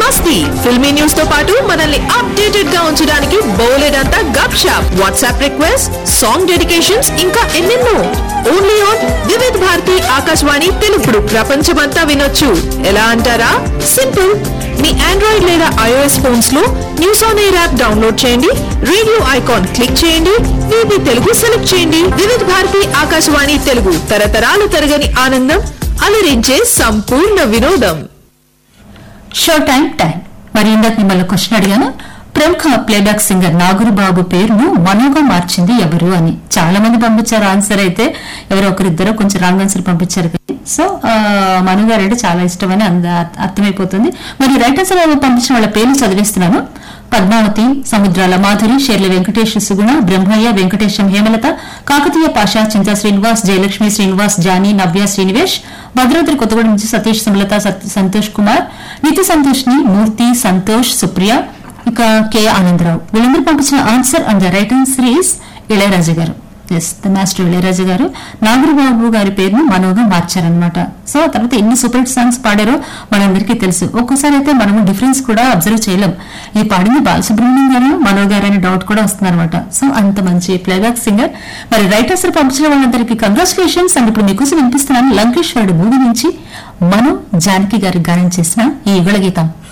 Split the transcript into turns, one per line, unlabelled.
మస్తీ ఫిల్మీ న్యూస్ తో పాటు మనల్ని అప్డేటెడ్ గా ఉంచడానికి బోలెడంతా గప్ షాప్ వాట్సాప్ రిక్వెస్ట్ సాంగ్ డెడికేషన్స్ ఇంకా ఎన్నెన్నో ఓన్లీ ఆన్ వివిధ్ భారతి ఆకాశవాణి తెలుగుడు ప్రపంచమంతా వినొచ్చు ఎలా అంటారా సింపుల్ మీ ఆండ్రాయిడ్ లేదా ఐఓఎస్ ఫోన్స్ లో news on air app download చేయండి రేడియో ఐకాన్ క్లిక్ చేయండి వీబీ తెలుగు సెలెక్ట్ చేయండి వివిధ భారతి ఆకాశవాణి తెలుగు తరతరాలు తరగని ఆనందం అలరించే సంపూర్ణ వినోదం
షో టైం టైం మరి ఇందాక మిమ్మల్ని క్వశ్చన్ అడిగాను ప్రముఖ ప్లేబ్యాక్ సింగర్ నాగురు బాబు పేరును మనోగా మార్చింది ఎవరు అని చాలా మంది పంపించారు ఆన్సర్ అయితే ఎవరో ఒకరిద్దరు కొంచెం రాంగ్ ఆన్సర్ పంపించారు కానీ సో ఆ, మను గారు అంటే చాలా ఇష్టమని అంద- అర్థమైపోతుంది మరి రైట్ ఆన్సర్ పంపించిన వాళ్ళ పేర్లు చదివిస్తున్నాను పద్మావతి సముద్రాల మాధురి షేర్ల వెంకటేష్ సుగుణ బ్రహ్మయ్య వెంకటేశం హేమలత కాకతీయ పాషా చింతా శ్రీనివాస్ జయలక్ష్మి శ్రీనివాస్ జానీ నవ్య శ్రీనివేష్ భద్రాద్రి కొత్తగూడెం నుంచి సతీష్ సుమలత సత్- సంతోష్ కుమార్ నిత్య సంతోష్ ని మూర్తి సంతోష్ సుప్రియ ఇక కె ఆనందరావు వీళ్ళందరూ పంపించిన answer and the right answer is Ilayaraju garu as the master Ilaiyaraaja గారు నాగరబాబు గారి పేరును మనోగా మార్చారనమాట సో ఆ తర్వాత ఎన్ని సూపర్ హిట్ సాంగ్స్ పాడారో మనందరికీ తెలుసు ఒక్కోసారి అయితే మనము డిఫరెన్స్ కూడా అబ్జర్వ్ చేయలేం ఇది పాడింది బాలసుబ్రహ్మణ్యం గారు మనో గారు అనే డౌట్ కూడా వస్తుంది అనమాట సో అంత మంచి ప్లేబ్యాక్ సింగర్ మరి రైట్ ఆన్సర్ పంపించిన వాళ్ళందరికీ కంగ్రాచులేషన్స్ అండ్ ఇప్పుడు మీకోసం వినిపిస్తున్నాను లంకేశ్వరుడు మూవీ నుంచి మను జానకి గారి గానం చేసిన ఈ యుగళ గీతం